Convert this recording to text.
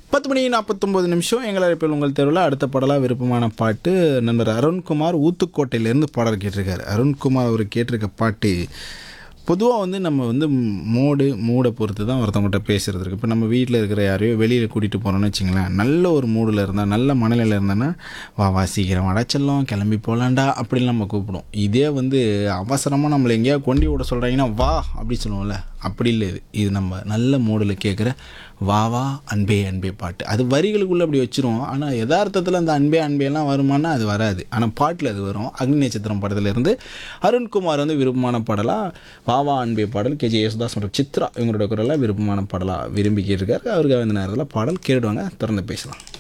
பத்து மணி நாற்பத்தொம்போது நிமிஷம் எங்கள் அழைப்பில் உங்கள் தெருவில் அடுத்த பாடலாக விருப்பமான பாட்டு நண்பர் அருண்குமார் ஊத்துக்கோட்டையிலேருந்து பாடல் கேட்டிருக்காரு அருண்குமார் அவர் கேட்டிருக்க பாட்டு பொதுவாக வந்து நம்ம வந்து மோடு மூடை பொறுத்து தான் ஒருத்தவங்ககிட்ட பேசுகிறது இருக்குது இப்போ நம்ம வீட்டில் இருக்கிற யாரையோ வெளியில் கூட்டிகிட்டு போகிறோன்னு வச்சிங்களேன் நல்ல ஒரு மூடில் இருந்தால் நல்ல மனநிலையில் இருந்தேன்னா வா வா சீக்கிரம் அடைச்சிடலாம் கிளம்பி போகலாண்டா அப்படின்னு நம்ம கூப்பிடும் இதே வந்து அவசரமாக நம்மளை எங்கேயா கொண்டு விட சொல்கிறாங்கன்னா வா அப்படி சொல்லுவோம்ல அப்படி இல்லை இது இது நம்ம நல்ல மூடில் கேட்குற வா வா அன்பே அன்பே பாட்டு அது வரிகளுக்குள்ளே அப்படி வச்சிரும் ஆனால் யதார்த்தத்தில் அந்த அன்பே அன்பேலாம் வருமானா அது வராது ஆனால் பாட்டில் அது வரும் அக்னி நட்சத்திரம் படத்துல இருந்து அருண்குமார் வந்து விருப்பமான பாடலாக வா வா அன்பே பாடல் கேஜே யேசுதாஸ் மற்றும் சித்ரா இவங்களோட குரலாக விருப்பமான பாடலாக விரும்பி கேட்டிருக்காரு அவருக்கு அந்த நேரத்தில் பாடல் கேடுவாங்க திறந்து பேசலாம்